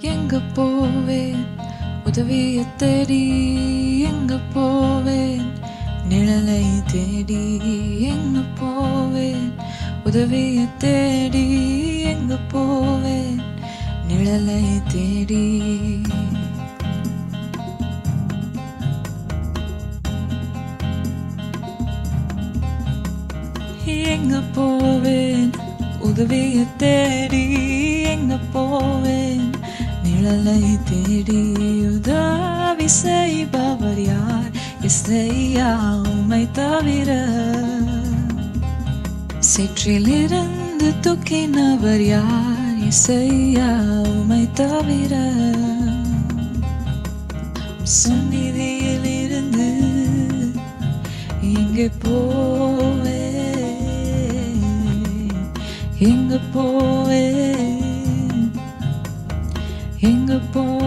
எங்க போவேன் உதவிய தேடி எங்க போவேன் நிழலை தேடி எங்க போவேன் உதவிய தேடி எங்க போவேன் நிழலை தேடி எங்க போவேன் உதவிய தேடி எங்க போவேன் நிழலை தேடி உதவி செய்பவர் யார் இசையா உமை தவிர சேற்றிலிருந்து தூக்கினவர் யார் இசையா உமை தவிர சந்நிதியில் இருந்து எங்கே போவே எங்க போவே எங்க போ